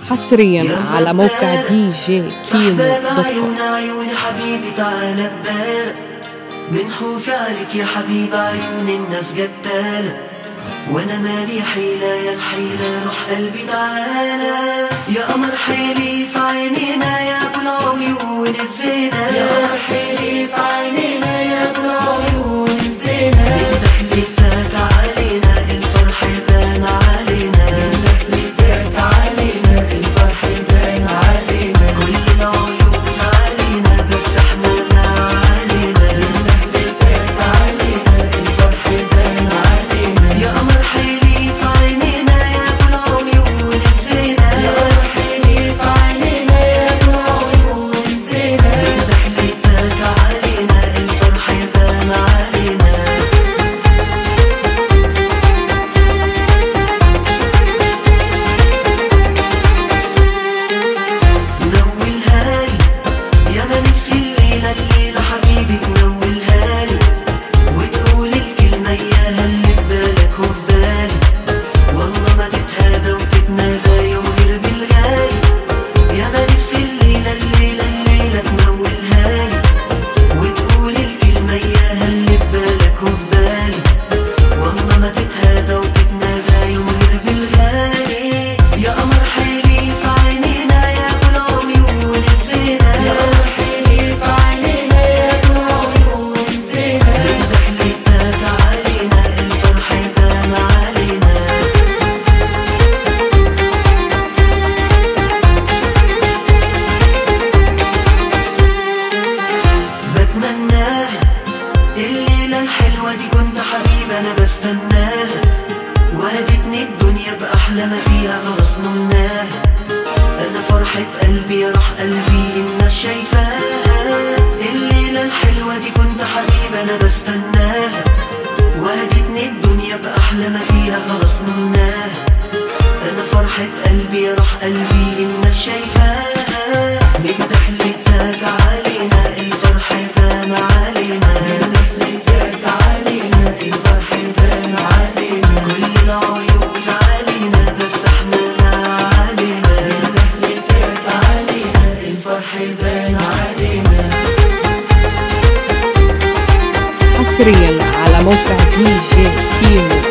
حصريا على موقع دي جي كيمو أحباب دوت كوم عيون عيون حبيبي تعالى ببالك من خوفي عليك يا حبيب عيون الناس جدالة وانا مالي حيلة يا الحيلة روح قلبي تعالى يا قمر حيلي في عينينا يا ابو العيون الزينة يا قمر حيلي في عينينا يا ابو العيون الزينة من دخلتك علينا الفرح بان علينا من دخلتك علينا الفرح بان علينا كل العيون علينا بس احنا ما علينا من دخلتك علينا الفرح بان علينا يا قمر حيلي في عينينا يا ابو العيون الزينة يا قمر حيلي في عينينا يا ابو العيون الزينة من دخلتك علينا الفرح بان علينا نولها لي يا ما نفسي الليلة الليلة حبيبي تنولها لي وتقول الكلمة إياها اللي في بالك وفي بالي والله ما تتهادى وتتنادى يوم غير بالغالي يا ما نفسي الليلة الليلة الليلة تنولها لي وتقول الكلمة إياها اللي في بالك وفي بالي والله ما تتهادى وتتنادى يوم غير بالغالي يا قمر حيلي في عينينا يا ابو العيون الزينة يا قمر حيلي في عينينا يا ابو العيون الزينة من دخلتك علينا الفرح بان علينا بتمناها الليلة الحلوة دي كنت حبيب أنا بستناها وهدتني الدنيا بأحلى ما فيها خلاص نمناها أنا فرحة قلبي يا راح قلبي الناس شايفاها الليلة الحلوة دي كنت حبيب أنا بستناها وهدتني الدنيا بأحلى ما فيها خلاص نمناها أنا فرحة قلبي يا راح قلبي الناس شايفاها من دخلتك علينا الفرح بان علينا من دخلتك علينا الفرح بان علينا كل العيون علينا بس احنا ما علينا من دخلتك علينا الفرح بان علينا حصريا على موقع دي جي كيمو